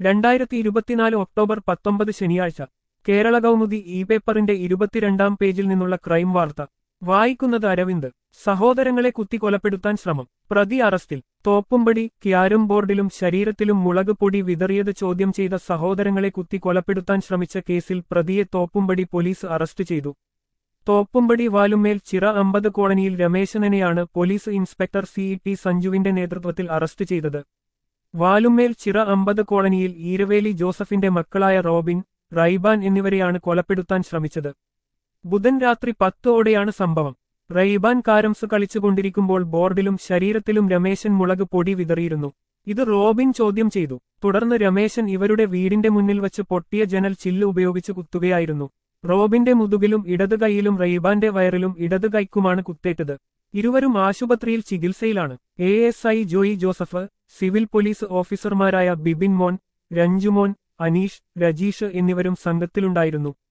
രണ്ടായിരത്തി ഇരുപത്തിനാല് ഒക്ടോബർ പത്തൊമ്പത് ശനിയാഴ്ച കേരള കൗമുദി ഇ പേപ്പറിന്റെ ഇരുപത്തിരണ്ടാം പേജിൽ നിന്നുള്ള ക്രൈം വാർത്ത വായിക്കുന്നത് അരവിന്ദ് സഹോദരങ്ങളെ കുത്തിക്കൊലപ്പെടുത്താൻ ശ്രമം പ്രതി അറസ്റ്റിൽ തോപ്പുംപടി ക്യാരം ബോർഡിലും ശരീരത്തിലും മുളക് പൊടി വിതറിയത് ചോദ്യം ചെയ്ത സഹോദരങ്ങളെ കുത്തി കൊലപ്പെടുത്താൻ ശ്രമിച്ച കേസിൽ പ്രതിയെ തോപ്പുംപടി പോലീസ് അറസ്റ്റ് ചെയ്തു തോപ്പുംപടി വാലുമേൽ ചിറ അമ്പത് കോളനിയിൽ രമേശനെയാണ് പോലീസ് ഇൻസ്പെക്ടർ സി ടി സഞ്ജുവിന്റെ നേതൃത്വത്തിൽ അറസ്റ്റ് ചെയ്തത് വാലുമേൽ ചിറ അമ്പത് കോളനിയിൽ ഈരവേലി ജോസഫിന്റെ മക്കളായ റോബിൻ റൈബാൻ എന്നിവരെയാണ് കൊലപ്പെടുത്താൻ ശ്രമിച്ചത് ബുധൻ രാത്രി പത്തോടെയാണ് സംഭവം റൈബാൻ കാരംസ് കളിച്ചുകൊണ്ടിരിക്കുമ്പോൾ ബോർഡിലും ശരീരത്തിലും രമേശൻ മുളക് പൊടി വിതറിയിരുന്നു ഇത് റോബിൻ ചോദ്യം ചെയ്തു തുടർന്ന് രമേശൻ ഇവരുടെ വീടിന്റെ മുന്നിൽ വച്ച് പൊട്ടിയ ജനൽ ചില്ല് ഉപയോഗിച്ച് കുത്തുകയായിരുന്നു റോബിന്റെ മുതുകിലും ഇടത് കൈയിലും റൈബാന്റെ വയറിലും ഇടത് കൈക്കുമാണ് കുത്തേറ്റത് ഇരുവരും ആശുപത്രിയിൽ ചികിത്സയിലാണ് A S I Joy Joseph civil police ഓഫീസർമാരായ ബിബിൻ മോൻ രഞ്ജുമോൻ അനീഷ് രജീഷ് എന്നിവരും സംഘത്തിലുണ്ടായിരുന്നു